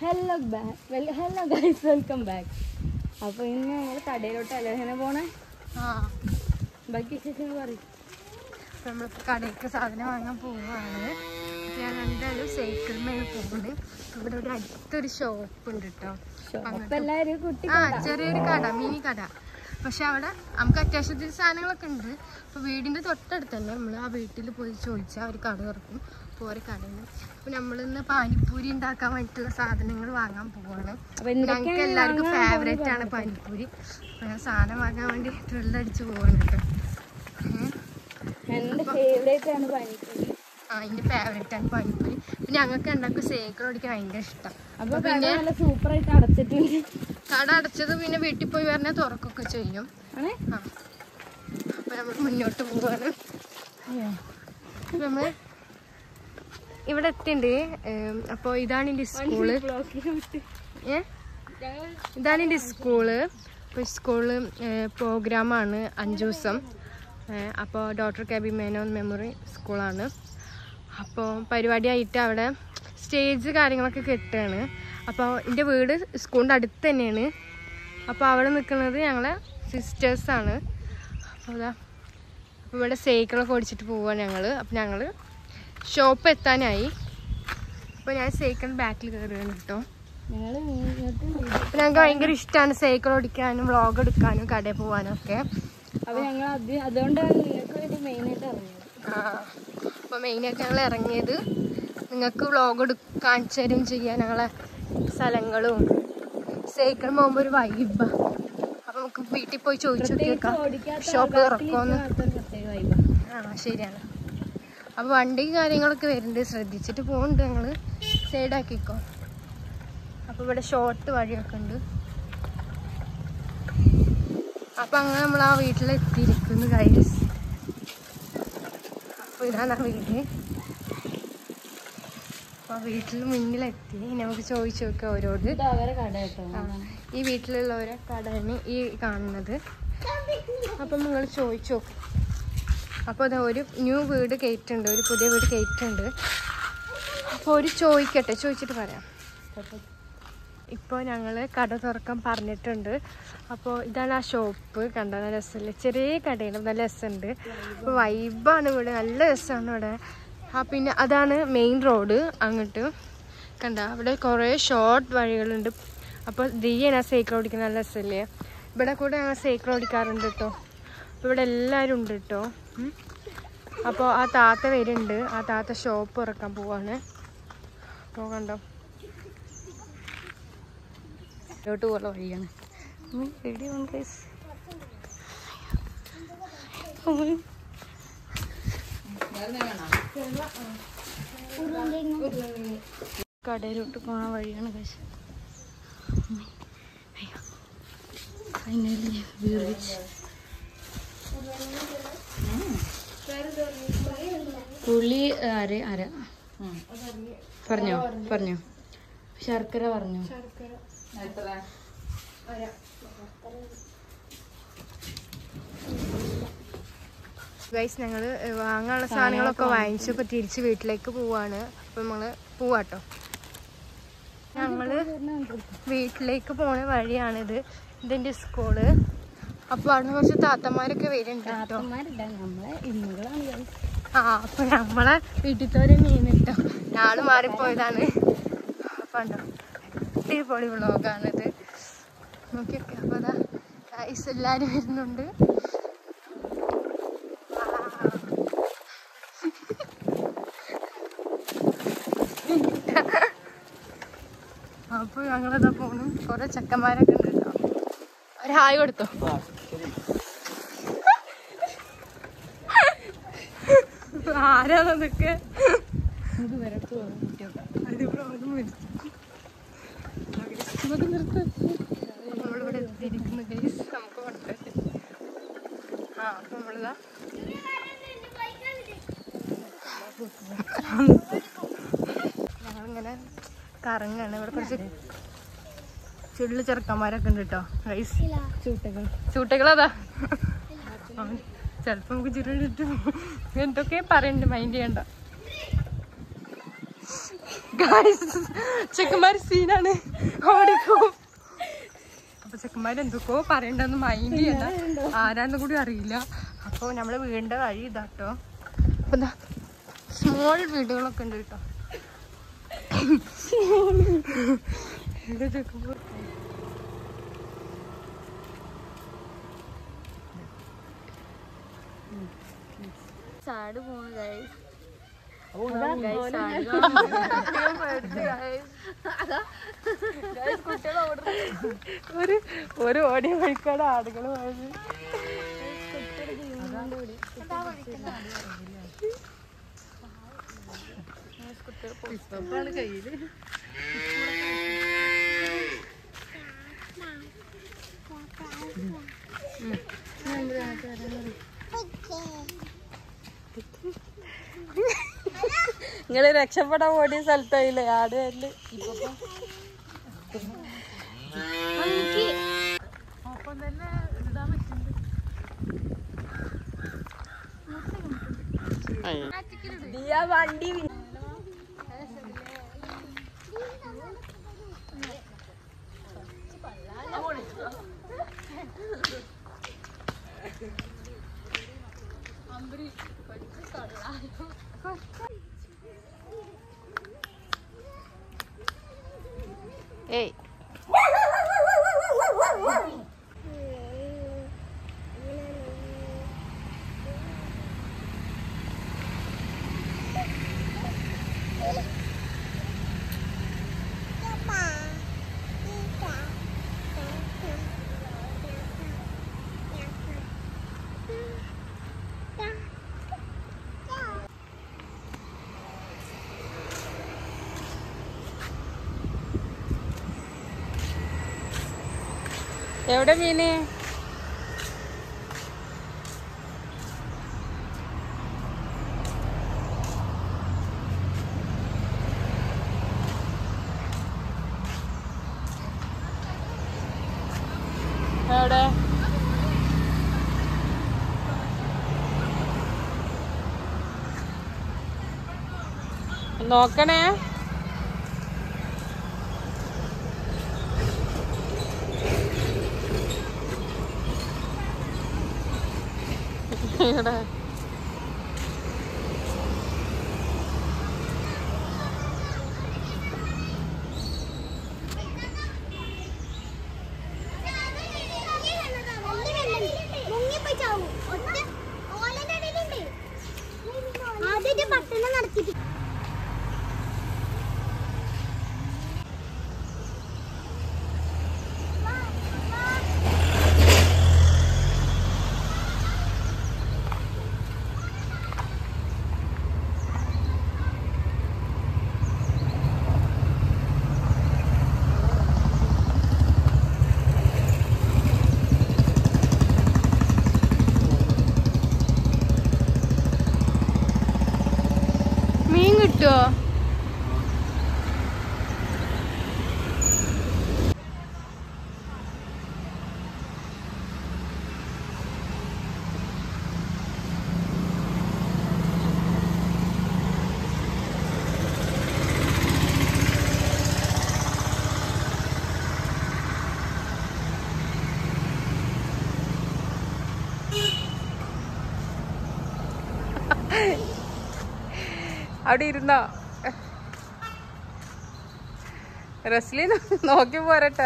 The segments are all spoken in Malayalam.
Hello back hello guys welcome back അപ്പോൾ ഇന്ന് നമ്മൾ കടയിലോട്ട് അലോഹന പോണേ ആ ബാക്കി വിശേഷങ്ങൾ പറയും ഇപ്പം നമ്മളിപ്പോൾ കടയ്ക്ക് സാധനം വാങ്ങാൻ പോവുകയാണ് അപ്പോൾ ഞാൻ എന്തായാലും സൈക്കിൾ മേൽ പോകുന്നത് ഇവിടെ ഒരു അടുത്തൊരു ഷോപ്പ് ഉണ്ട് കേട്ടോ അപ്പം എല്ലാവരും കുട്ടി ആ ചെറിയൊരു കട മിനി കട പക്ഷെ അവിടെ നമുക്ക് അത്യാവശ്യത്തിന് സാധനങ്ങളൊക്കെ ഉണ്ട് അപ്പോൾ വീടിൻ്റെ തൊട്ടടുത്ത് തന്നെ നമ്മൾ ആ വീട്ടിൽ പോയി ചോദിച്ചാൽ ഒരു കട തുറക്കും അപ്പോൾ ഒരു കടയിൽ അപ്പോൾ നമ്മളിന്ന് പാനിപ്പൂരി ഉണ്ടാക്കാൻ വേണ്ടിയിട്ടുള്ള സാധനങ്ങൾ വാങ്ങാൻ പോവാണ് അപ്പോൾ ഞങ്ങൾക്ക് എല്ലാവർക്കും ഫേവറേറ്റ് ആണ് പാനിപ്പൂരി അപ്പോൾ ഞാൻ സാധനം വാങ്ങാൻ വേണ്ടി ട്രില്ലടിച്ച് പോവാണ് കേട്ടോ ഏഹ് എൻ്റെ ഫേവറേറ്റ് ആണ് പാനിപ്പൂരി ആ എൻ്റെ ഫേവറേറ്റ് ആണ് പാനിപ്പൂരി പിന്നെ ഞങ്ങൾക്ക് ഉണ്ടാക്കും സൈക്കിൾ ഓടിക്കാൻ ഭയങ്കര ഇഷ്ടം അപ്പോൾ കട നല്ല സൂപ്പറായിട്ട് അടച്ചിട്ടുണ്ട് കട അടച്ചത് പിന്നെ വീട്ടിൽ പോയി പറഞ്ഞാൽ തുറക്കൊക്കെ ചെയ്യും ആണേ ആ അപ്പോൾ നമ്മൾ മുന്നോട്ട് പോവാണ് അപ്പോൾ നമ്മൾ ഇവിടെ എത്തിണ്ട് അപ്പോൾ ഇതാണ് എൻ്റെ സ്കൂള് ഏ ഇതാണ് എൻ്റെ സ്കൂള് ഇപ്പോൾ സ്കൂള് പ്രോഗ്രാമാണ് അഞ്ച് ദിവസം അപ്പോൾ doctor K B Menon memory സ്കൂളാണ് അപ്പോൾ പരിപാടിയായിട്ട് അവിടെ സ്റ്റേജ് കാര്യങ്ങളൊക്കെ കെട്ടുകയാണ് അപ്പോൾ എൻ്റെ വീട് സ്കൂളിൻ്റെ അടുത്ത് തന്നെയാണ് അപ്പോൾ അവിടെ നിൽക്കുന്നത് ഞങ്ങളെ സിസ്റ്റേഴ്സാണ് അപ്പോൾ അതാ അപ്പോൾ ഇവിടെ സൈക്കിളൊക്കെ ഓടിച്ചിട്ട് പോവുകയാണ് ഞങ്ങൾ അപ്പോൾ ഞങ്ങൾ ഷോപ്പ് എത്താനായി അപ്പോൾ ഞാൻ സൈക്കിൾ ബാക്കിൽ കയറുകയാണ് കേട്ടോ ഞങ്ങൾ ഇങ്ങോട്ട് അപ്പോൾ ഞങ്ങൾക്ക് ഭയങ്കര ഇഷ്ടമാണ് സൈക്കിൾ ഓടിക്കാനും വ്ളോഗ് എടുക്കാനും കടയിൽ പോകാനും ഒക്കെ അപ്പോൾ ഞങ്ങൾ അത് അതുകൊണ്ടാണ് നിങ്ങൾക്ക് വേണ്ടി മെയിനായിട്ട് ഇറങ്ങിയത് അപ്പോൾ മെയിനായിട്ട് ഞങ്ങൾ ഇറങ്ങിയത് നിങ്ങൾക്ക് വ്ളോഗ് എടു കാണിച്ചു തരും ചെയ്യാൻ ഞങ്ങളെ സ്ഥലങ്ങളും സൈക്കിൾ പോകുമ്പോൾ ഒരു വൈബ് അപ്പോൾ നമുക്ക് വീട്ടിൽ പോയി ചോദിച്ചു നോക്കിയേക്കാം ഓടിക്കാത്ത ഷോപ്പ് തുറക്കുമെന്ന് ആൾക്കാർക്ക് പ്രത്യേക വൈബാണ് ആ ശരിയാണ് അപ്പോൾ വണ്ടി കാര്യങ്ങളൊക്കെ വരുന്നുണ്ട് ശ്രദ്ധിച്ചിട്ട് പോകുന്നുണ്ട് ഞങ്ങൾ സൈഡാക്കിക്കോ അപ്പോൾ ഇവിടെ ഷോർട്ട് വഴിയൊക്കെ ഉണ്ട് അപ്പം അങ്ങനെ നമ്മൾ ആ വീട്ടിലെത്തിയിരിക്കുന്നു ഗൈസ് അപ്പോൾ ഇതാണ് ആ വീട് അപ്പോൾ ആ വീട്ടിൽ മുന്നിലെത്തി ഇനി നമുക്ക് ചോദിച്ചു നോക്കാം അവരോട് ഇത് അവരെ കട കേട്ടോ ആ, ഈ വീട്ടിലുള്ളവരെ കടയാണ് ഈ കാണുന്നത് അപ്പം നിങ്ങൾ ചോദിച്ചു നോക്കും അപ്പോൾ അതാ ഒരു ന്യൂ വീട് കയറ്റുണ്ട് ഒരു പുതിയ വീട് കയറ്റുണ്ട് അപ്പോൾ ഒരു ചോദിക്കട്ടെ ചോദിച്ചിട്ട് പറയാം ഇപ്പോൾ ഞങ്ങൾ കട തുറക്കാൻ പറഞ്ഞിട്ടുണ്ട് അപ്പോൾ ഇതാണ് ആ ഷോപ്പ് കണ്ട നല്ല രസമില്ല ചെറിയ കടയാണ് നല്ല രസമുണ്ട് അപ്പോൾ വൈബാണ് ഇവിടെ നല്ല രസമാണ് ഇവിടെ ആ പിന്നെ അതാണ് മെയിൻ റോഡ് അങ്ങോട്ട് കണ്ട അവിടെ കുറേ ഷോർട്ട് വഴികളുണ്ട് അപ്പോൾ ദിയാണ് ആ സൈക്കിൾ ഓടിക്കുന്ന നല്ല രസമില്ലേ ഇവിടെ കൂടെ ഞങ്ങൾ സൈക്കിൾ ഓടിക്കാറുണ്ട് കേട്ടോ അപ്പോൾ ഇവിടെ എല്ലാവരും ഉണ്ട് കേട്ടോ ഉം. അപ്പോൾ ആ താത്ത വരുന്നുണ്ട് ആ താത്ത ഷോപ്പ് തുറക്കാൻ പോവാണ് അപ്പോൾ കണ്ടോ ഇങ്ങോട്ട് പോകുന്ന വഴിയാണ് കടയിലോട്ട് പോണ വഴിയാണ് പക്ഷെ ഫൈനലി വീറിച്ച് പുളി അര അര പറഞ്ഞോ പറഞ്ഞോ ശർക്കര പറഞ്ഞോ ഗൈസ് ഞങ്ങൾ വാങ്ങാനുള്ള സാധനങ്ങളൊക്കെ വാങ്ങിച്ചു ഇപ്പോൾ തിരിച്ച് വീട്ടിലേക്ക് പോവാണ് അപ്പോൾ നമ്മൾ പോവാട്ടോ ഞങ്ങൾ വീട്ടിലേക്ക് പോണ വഴിയാണിത് ഇതെൻ്റെ സ്കൂള് അപ്പോൾ അവിടെ കുറച്ച് താത്തമാരൊക്കെ വരുന്നുണ്ട് കേട്ടോ താത്തന്മാരില്ല നമ്മളെ ഇന്നുകളാണ് guys. ആ അപ്പൊ നമ്മളെ വീട്ടിലത്തോരെ മീൻ കിട്ടോ ഞാള് മാറിപ്പോയതാണ് അപ്പൊ ഉണ്ടോ അടിപൊളി വ്ളോഗാണിത് നോക്കിയൊക്കെ അപ്പൊ അതാ ഗൈസ് എല്ലാരും വരുന്നുണ്ട് അപ്പൊ ഞങ്ങളതാ പോണു കൊറേ ചെക്കന്മാരൊക്കെ ഉണ്ട് കേട്ടോ ഒരു ഹായ് കൊടുത്തോ ആരാണതൊക്കെ നമുക്ക് വിരക്ക് പോകാം കുട്ടിയൊക്കെ അടിപൊളി മരിച്ചു നമുക്ക് നിർത്താം നമ്മളിവിടെ എത്തിയിരിക്കുന്നു ഗൈസ് നമുക്ക് കൊടുക്കട്ടെ ആ അപ്പൊ നമ്മളിതാ ഞങ്ങളിങ്ങനെ കറങ്ങാണ് ഇവിടെ കുറച്ച് ചുള്ളു ചെറുക്കന്മാരൊക്കെ ഉണ്ട് കേട്ടോ ഗൈസ് ചൂട്ടകൾ ചൂട്ടകളതാ ചിലപ്പോ നമുക്ക് ചുരുണ്ടിട്ട് എന്തൊക്കെ പറയണ്ട് മൈൻഡ് ചെയ്യണ്ട ഗായ്സ് ചെക്കന്മാർ സീനാണ് ഓടിക്കോ അപ്പൊ ചെക്കന്മാർ എന്തൊക്കെയോ പറയണ്ടെന്ന് മൈൻഡ് ചെയ്യണ്ട ആരാന്ന് കൂടി അറിയില്ല അപ്പൊ നമ്മള് വീടിന്റെ വഴി ഇതാട്ടോ അപ്പൊ എന്താ സ്മോൾ വീടുകളൊക്കെ ഉണ്ട് കേട്ടോ ഇവിടെ ചെക്കന്മാർ ചാട് പോണു ഗൈസ് ഒരു ഒരു ഓടിയ വഴിക്കാട് ആടുകൾ പോയത് നിങ്ങള് രക്ഷപ്പെടാൻ ഓടിയ സ്ഥലത്തായില്ലേ ആട് വരല് വണ്ടി ഏയ് എവിടെ മീന് എവിടെ നോക്കണേ ഇവിടെ ആദ്യമായിട്ട് പട്ടണം നടത്തിട്ട് മീൻ കിട്ടുമോ അവിടെ ഇരുന്നോ റസ്ലി നോക്കി പോരട്ടോ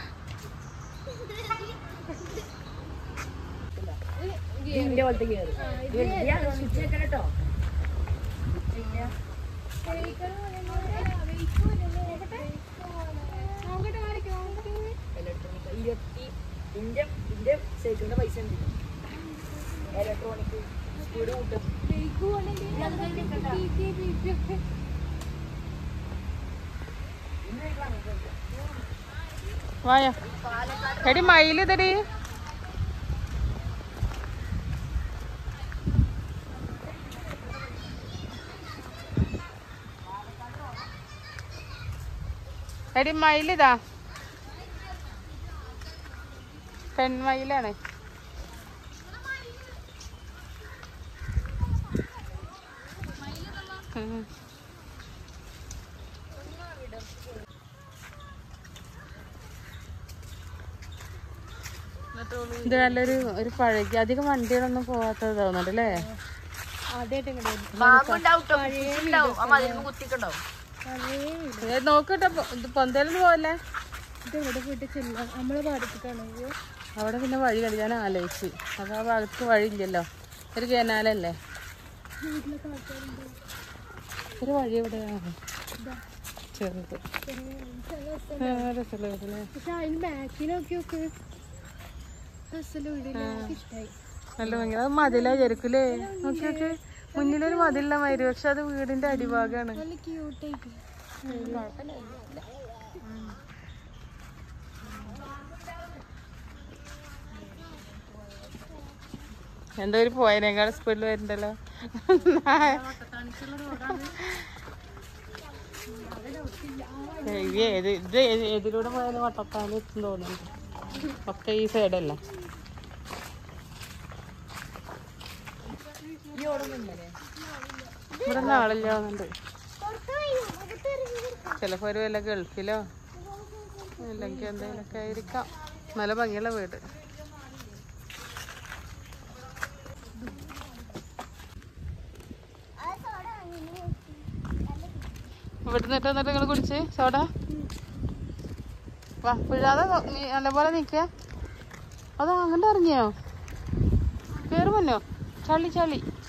വായ എടി മയിൽ ഇതടി എടി മയിലിതാ പെൺമയിലാണ് ഉം. ഇത് നല്ലൊരു ഒരു പഴകി അധികം വണ്ടികളൊന്നും പോവാത്തത് തോന്നുന്നുണ്ട് അല്ലേ ആദ്യമായിട്ട് ഇങ്ങോട്ട് ഏ, നോക്കട്ടെ പൊ- ഇത് പൊന്തേലൊന്നും പോവല്ലേ ഇത് ഇവിടെ പോയിട്ട് ചെല്ലാം നമ്മളെ ഭാഗത്തേക്കാണ് അവിടെ പിന്നെ വഴി കളി ഞാൻ ആലോചിച്ച് അപ്പൊ ആ ഭാഗത്ത് വഴിയില്ലല്ലോ ഒരു കേനാലല്ലേ ഒരു വഴി എവിടെയാണ് ചെറുത് ആ, രസമുള്ള വീടല്ലേ പക്ഷെ അതിന് ബാക്കിൽ നോക്കി നോക്ക് രസമുള്ള വീടില്ല എനിക്ക് ഇഷ്ടമായി നല്ല ഭംഗി അത് മതിലാ ചെരുക്കില്ലേ നോക്കി നോക്കി മുന്നിലൊരു മതിലില്ല മതി പക്ഷെ അത് വീടിന്റെ അടിഭാഗമാണ് നല്ല ക്യൂട്ടായിട്ട് എന്തോ ഒരു പോയതിനേക്കാൾ സ്പീഡിൽ വരുന്നുണ്ടല്ലോ ഇത് ഏത് ഇത് ഏത്- ഏതിലൂടെ പോയാലും വട്ടത്താല് എത്തും തോന്നുന്നുണ്ട് ഒക്കെ ഈ സൈഡല്ലേ ഇവിടെ ഒന്നും ആളില്ല തോന്നുന്നുണ്ട് ചിലപ്പോ ഒരു വല്ല ഗൾഫിലോ അല്ലെങ്കിൽ എന്തെങ്കിലുമൊക്കെ ആയിരിക്കാം നല്ല ഭംഗിയുള്ള വീട് ഇവിടുന്ന് എന്നിട്ട് എന്നിട്ട് നിങ്ങൾ കുടിച്ച് സോഡ വാ പിഴാതെ നോ- നീ നല്ലപോലെ നിൽക്കുക അത് അങ്ങോട്ട് ഇറങ്ങിയോ കയറി മുന്നോ ചളി ചളി